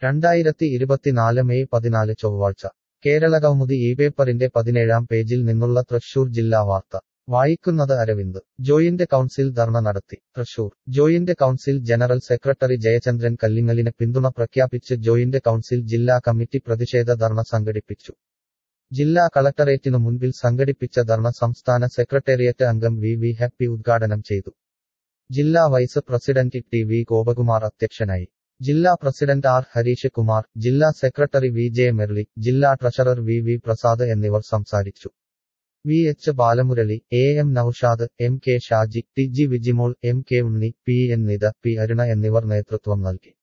രണ്ടായിരത്തി ഇരുപത്തിനാല് മെയ് പതിനാല് ചൊവ്വാഴ്ച കേരളകൗമുദി ഈ പേപ്പറിന്റെ പതിനേഴാം പേജിൽ നിന്നുള്ള തൃശൂർ ജില്ലാ വാർത്ത വായിക്കുന്നത് അരവിന്ദ് ജോയിന്റ് കൗൺസിൽ ധർണ നടത്തി Thrissur joint council general secretary Jayachandran കല്ലിങ്ങലിന് പിന്തുണ പ്രഖ്യാപിച്ച് ജോയിന്റ് കൗൺസിൽ ജില്ലാ കമ്മിറ്റി പ്രതിഷേധ ധർണ സംഘടിപ്പിച്ചു ജില്ലാ കളക്ടറേറ്റിനു മുൻപിൽ സംഘടിപ്പിച്ച ധർണ സംസ്ഥാന സെക്രട്ടേറിയറ്റ് അംഗം വി വി ഹാപ്പി ഉദ്ഘാടനം ചെയ്തു ജില്ലാ vice president T V Gopakumar അധ്യക്ഷനായി ജില്ലാ പ്രസിഡന്റ് ആർ ഹരീഷ് കുമാർ ജില്ലാ സെക്രട്ടറി വി ജെ മെർലി ജില്ലാ ട്രഷറർ വി വി പ്രസാദ് എന്നിവർ സംസാരിച്ചു V H Balamurali A M Noushad M K Shaji T G Vijimol M K Unni P N Nitha P Aruna എന്നിവർ നേതൃത്വം നൽകി